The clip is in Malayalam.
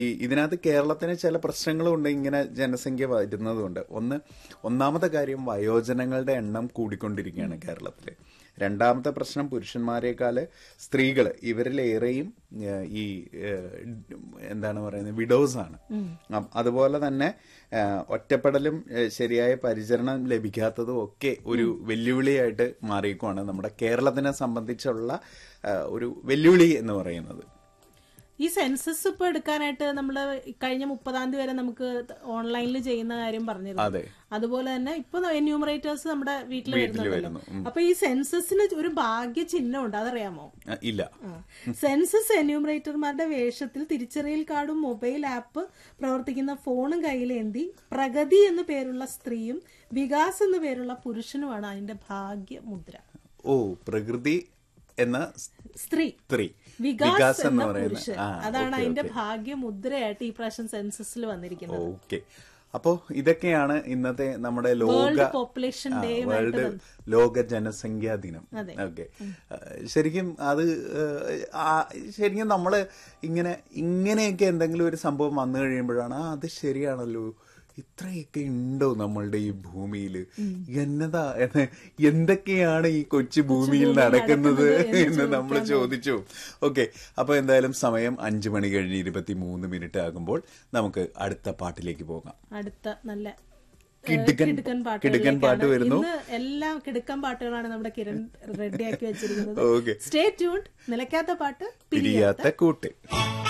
ഈ ഇതിനകത്ത് കേരളത്തിന് ചില പ്രശ്നങ്ങളും ഉണ്ട് ഇങ്ങനെ ജനസംഖ്യ വരുന്നതുകൊണ്ട് ഒന്ന് ഒന്നാമത്തെ കാര്യം വയോജനങ്ങളുടെ എണ്ണം കൂടിക്കൊണ്ടിരിക്കുകയാണ് കേരളത്തിൽ രണ്ടാമത്തെ പ്രശ്നം പുരുഷന്മാരെക്കാള് സ്ത്രീകൾ ഇവരിലേറെയും ഏഹ്, ഈ ഏഹ്, എന്താണ് പറയുന്നത് വിഡോസ് ആണ് അം- അതുപോലെ തന്നെ ഏഹ്, ഒറ്റപ്പെടലും ഏഹ്, ശരിയായ പരിചരണം ലഭിക്കാത്തതും ഒക്കെ ഒരു വെല്ലുവിളിയായിട്ട് മാറിയേക്കുവാണ് നമ്മുടെ കേരളത്തിനെ സംബന്ധിച്ചുള്ള ഏഹ്, ഒരു വെല്ലുവിളി എന്ന് പറയുന്നത് ഈ സെൻസസ് ഇപ്പൊ എടുക്കാനായിട്ട് നമ്മള് കഴിഞ്ഞ മുപ്പതാം തീയതി വരെ നമുക്ക് ഓൺലൈനിൽ ചെയ്യുന്ന കാര്യം പറഞ്ഞിരുന്നു അതെ അതുപോലെ തന്നെ ഇപ്പൊ എന്യൂമറേറ്റേഴ്സ് നമ്മുടെ വീട്ടിൽ വീട്ടിൽ വരുന്നുണ്ടല്ലോ വരുന്നു ഉം. അപ്പൊ ഈ സെൻസസിന് ഒരു ഭാഗ്യ ചിഹ്നം ഉണ്ട് അതറിയാമോ ആ, ഇല്ല സെൻസസ് എന്യൂമറേറ്റർമാരുടെ വേഷത്തിൽ തിരിച്ചറിയൽ കാർഡും മൊബൈൽ ആപ്പ് പ്രവർത്തിക്കുന്ന ഫോണും കയ്യിലേന്തി പ്രഗതി എന്നു പേരുള്ള സ്ത്രീയും വികാസ് എന്നു പേരുള്ള പുരുഷനുമാണ് അതിന്റെ ഭാഗ്യ മുദ്ര ഓ പ്രകൃതി എന്ന സ്ത്രീ സ്ത്രീ വികാസ് എന്ന പറയുന്ന പുരുഷൻ ആ, അതാണ് ഓക്കേ, അതിന്റെ ഓക്കേ. ഭാഗ്യ മുദ്രയായിട്ട് ഈ പ്രാവശ്യം സെൻസസിൽ വന്നിരിക്കുന്നത് ഓക്കെ അപ്പോ ഇതൊക്കെയാണ് ഇന്നത്തെ നമ്മുടെ ലോക വേൾഡ് പോപ്പുലേഷൻ ആ, ഡേയുമായിട്ട് വേൾഡ് ലോക ജനസംഖ്യാ ദിനം അതെ. ഓക്കെ ശരിക്കും അത് ഏഹ്, ആ, ശരിക്കും നമ്മള് ഇങ്ങനെ ഇങ്ങനെയൊക്കെ എന്തെങ്കിലും ഒരു സംഭവം വന്നു കഴിയുമ്പോഴാണ് ആ അത് ശരിയാണല്ലോ ഇത്രയൊക്കെ ഉണ്ടോ നമ്മളുടെ ഈ ഭൂമിയിൽ എന്നതാ എന്ന് എന്തൊക്കെയാണ് ഈ കൊച്ചു ഭൂമിയിൽ നടക്കുന്നത് എന്ന് നമ്മൾ ചോദിച്ചു ഓക്കെ അപ്പൊ എന്തായാലും സമയം അഞ്ചു മണി കഴിഞ്ഞ് ഇരുപത്തി മൂന്ന് മിനിറ്റ് ആകുമ്പോൾ നമുക്ക് അടുത്ത പാട്ടിലേക്ക് പോകാം അടുത്ത നല്ല കിടുക്കൻ- കിടുക്കൻ കിടുക്കൻ പാട്ട് പാട്ടുകളിലേക്കാണ്. വരുന്നു. ഇന്ന് എല്ലാം കിടുക്കൻ പാട്ടുകളാണ് നമ്മുടെ കിരൺ റെഡിയാക്കി വെച്ചിരിക്കുന്നത് ഓക്കെ സ്റ്റേ ട്യൂൺ നിലയ്ക്കാത്ത പാട്ട് പിരിയാത്ത കൂട്ട്